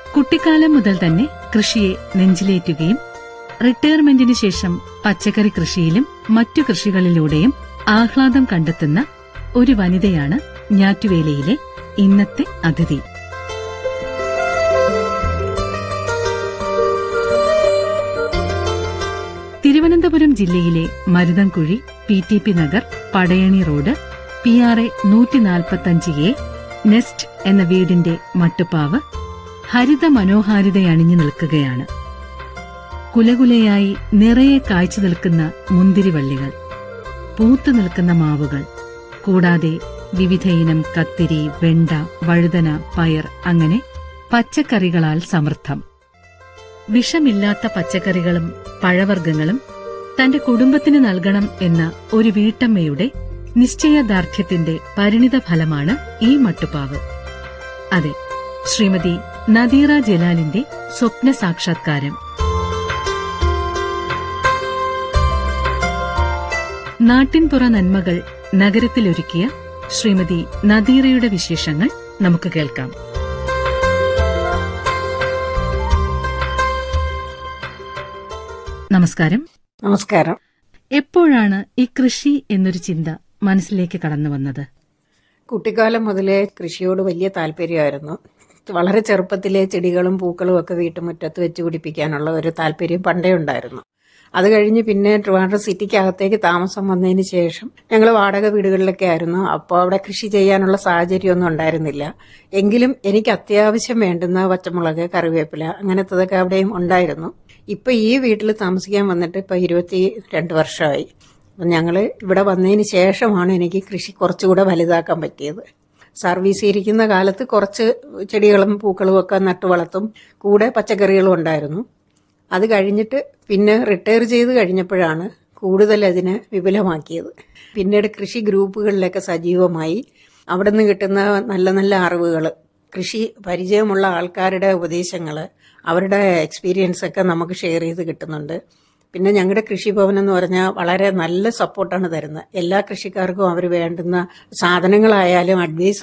കുട്ടിക്കാലം മുതൽ തന്നെ കൃഷിയെ നെഞ്ചിലേറ്റുകയും റിട്ടയർമെന്റിന് ശേഷം പച്ചക്കറി കൃഷിയിലും മറ്റു കൃഷികളിലൂടെയും ആഹ്ലാദം കണ്ടെത്തുന്ന ഒരു വനിതയാണ് ഞാറ്റുവേലയിലെ ഇന്നത്തെ അതിഥി തിരുവനന്തപുരം ജില്ലയിലെ Maruthankuzhi P T P Nagar Padayani road P R A നൂറ്റി നാൽപ്പത്തഞ്ച് എ നെസ്റ്റ് എന്ന വീടിന്റെ മട്ടുപ്പാവ് ഹരിത മനോഹാരിതയണിഞ്ഞു നിൽക്കുകയാണ് കുലകുലയായി നിറയെ കായ്ച്ചു നിൽക്കുന്ന മുന്തിരിവള്ളികൾ പൂത്തു നിൽക്കുന്ന മാവുകൾ കൂടാതെ വിവിധയിനം കത്തിരി വെണ്ട വഴുതന പയർ അങ്ങനെ പച്ചക്കറികളാൽ സമൃദ്ധം വിഷമില്ലാത്ത പച്ചക്കറികളും പഴവർഗ്ഗങ്ങളും തന്റെ കുടുംബത്തിന് നൽകണം എന്ന ഒരു വീട്ടമ്മയുടെ നിശ്ചയദാർഢ്യത്തിന്റെ പരിണിത ഫലമാണ് ഈ മട്ടുപ്പാവ് അതെ ശ്രീമതി നദീറ ജലാലിന്റെ സ്വപ്ന സാക്ഷാത്കാരം നാട്ടിൻപുറ നന്മകൾ നഗരത്തിലൊരുക്കിയ ശ്രീമതി നദീറയുടെ വിശേഷങ്ങൾ നമുക്ക് കേൾക്കാം നമസ്കാരം നമസ്കാരം എപ്പോഴാണ് ഈ കൃഷി എന്നൊരു ചിന്ത മനസ്സിലേക്ക് കടന്നു വന്നത് കുട്ടിക്കാലം മുതലേ കൃഷിയോട് വലിയ താല്പര്യമായിരുന്നു വളരെ ചെറുപ്പത്തിലെ ചെടികളും പൂക്കളും ഒക്കെ വീട്ടുമുറ്റത്ത് വെച്ച് പിടിപ്പിക്കാനുള്ള ഒരു താല്പര്യം പണ്ടേ ഉണ്ടായിരുന്നു അത് കഴിഞ്ഞ് പിന്നെ ട്രിവാൻഡ്രം സിറ്റിക്കകത്തേക്ക് താമസം വന്നതിന് ശേഷം ഞങ്ങൾ വാടക വീടുകളിലൊക്കെ ആയിരുന്നു അപ്പോൾ അവിടെ കൃഷി ചെയ്യാനുള്ള സാഹചര്യമൊന്നും ഉണ്ടായിരുന്നില്ല എങ്കിലും എനിക്ക് അത്യാവശ്യം വേണ്ടുന്ന പച്ചമുളക് കറിവേപ്പില അങ്ങനത്തതൊക്കെ അവിടെയും ഉണ്ടായിരുന്നു ഇപ്പൊ ഈ വീട്ടിൽ താമസിക്കാൻ വന്നിട്ട് ഇപ്പൊ ഇരുപത്തി രണ്ട് വർഷമായി അപ്പം ഞങ്ങൾ ഇവിടെ വന്നതിന് ശേഷമാണ് എനിക്ക് കൃഷി കുറച്ചുകൂടെ വലുതാക്കാൻ പറ്റിയത് സർവീസ് ഇരിക്കുന്ന കാലത്ത് കുറച്ച് ചെടികളും പൂക്കളും ഒക്കെ നട്ടു വളർത്തും കൂടെ പച്ചക്കറികളും ഉണ്ടായിരുന്നു അത് കഴിഞ്ഞിട്ട് പിന്നെ റിട്ടയർ ചെയ്ത് കഴിഞ്ഞപ്പോഴാണ് കൂടുതൽ അതിനെ വിപുലമാക്കിയത് പിന്നീട് കൃഷി ഗ്രൂപ്പുകളിലൊക്കെ സജീവമായി അവിടെ നിന്ന് കിട്ടുന്ന നല്ല നല്ല അറിവുകൾ കൃഷി പരിചയമുള്ള ആൾക്കാരുടെ ഉപദേശങ്ങൾ അവരുടെ എക്സ്പീരിയൻസ് ഒക്കെ നമുക്ക് ഷെയർ ചെയ്ത് കിട്ടുന്നുണ്ട് പിന്നെ ഞങ്ങളുടെ കൃഷിഭവൻ എന്ന് പറഞ്ഞാൽ വളരെ നല്ല സപ്പോർട്ടാണ് തരുന്നത് എല്ലാ കൃഷിക്കാർക്കും അവർ വേണ്ടുന്ന സാധനങ്ങളായാലും അഡ്വൈസ്